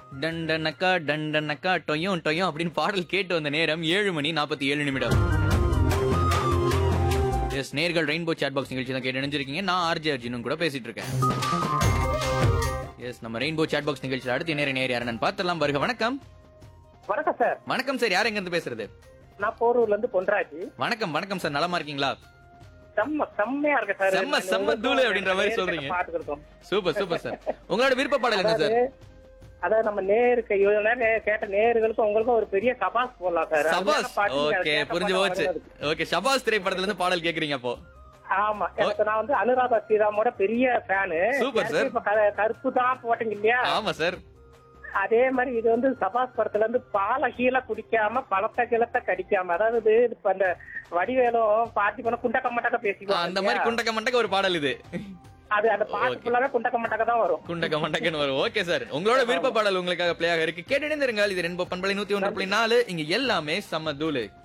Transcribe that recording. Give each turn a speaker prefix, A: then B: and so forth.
A: டண்டனக்கா டண்டனக்கா டொய்யும் டொய்யும் அப்படின்னு பாடல் கேட்டு வந்த நேரம் ஏழு மணி நாற்பத்தி ஏழு நிமிடம் எஸ் நேர்கள் ரெயின்போ சாட் பாக்ஸ் நிகழ்ச்சி தான் கேட்டு இணைஞ்சிருக்கீங்க நான் ஆர்ஜே அர்ஜுனும் கூட பேசிட்டு இருக்கேன் எஸ் நம்ம ரெயின்போ சாட் பாக்ஸ் நிகழ்ச்சியில் அடுத்த நேர நேர் யாருன்னு பார்த்துலாம் வருக வணக்கம்
B: வணக்கம் சார்
A: வணக்கம் சார் யார் எங்க இருந்து பேசுறது
B: நான் போரூர்ல இருந்து பொன்ராஜ்
A: வணக்கம் வணக்கம் சார் நலமா இருக்கீங்களா
B: செம்ம செம்மையா இருக்கு சார்
A: செம்ம, செம்ம தூளு அப்படின்ற மாதிரி சொல்றீங்க.
B: பாத்துக்கிட்டோம்
A: சூப்பர் சூப்பர் சார் உங்களோட விருப்ப பாடல் என்ன சார்
B: அதாவது நம்ம நேருக்கு இவ்வளவு நேரம் நே- கேட்ட நேர்களுக்கும் உங்களுக்கும் ஒரு பெரிய சபாஸ் போடலாம் சார்
A: சபாஸ்
B: அருமையான பாட்டு, நீங்க அதை
A: ஓகே
B: கேட்ட
A: புரிஞ்சு
B: பாட்டு
A: போச்சு
B: வருது.
A: ஓகே ஷபாஸ் திரைப்படத்துல இருந்து பாடல் கேக்குறீங்க அப்போ
B: ஆமா எனக்கு நான் வந்து அனுராதா ஸ்ரீராமோட பெரிய ஃபேனு
A: Super, sir.
B: இப்ப க- கருப்பு தான் போட்டீங்க இல்லையா
A: ஆமா சார்
B: அதே மாதிரி இது வந்து சபாஸ் படத்துல இருந்து பாலை கீழே குடிக்காம பழத்த கிளத்த கடிக்காம அதாவது இப்ப அந்த வடிவேலும் பாட்டி பண்ண குண்டக்க மட்டக்க பேசிக்குவாங்க
A: அந்த மாதிரி
B: இல்லையா?
A: குண்டக்க மண்டக்க ஒரு பாடல் இது
B: அது அந்த பாட்டு
A: Okay.
B: ஃபுல்லாவே குண்டக்க மட்டக்க தான் வரும்
A: குண்டக்க மண்டக்கன்னு வரும் ஓகே சார் உங்களோட விருப்ப பாடல் உங்களுக்காக பிளே ஆக இருக்கு கேட்டு இணைந்திருங்கள் இது ரெண்டு பண்பலை நூத்தி ஒன்று புள்ளி நாலு இங்க எல்லாமே செம்ம தூளு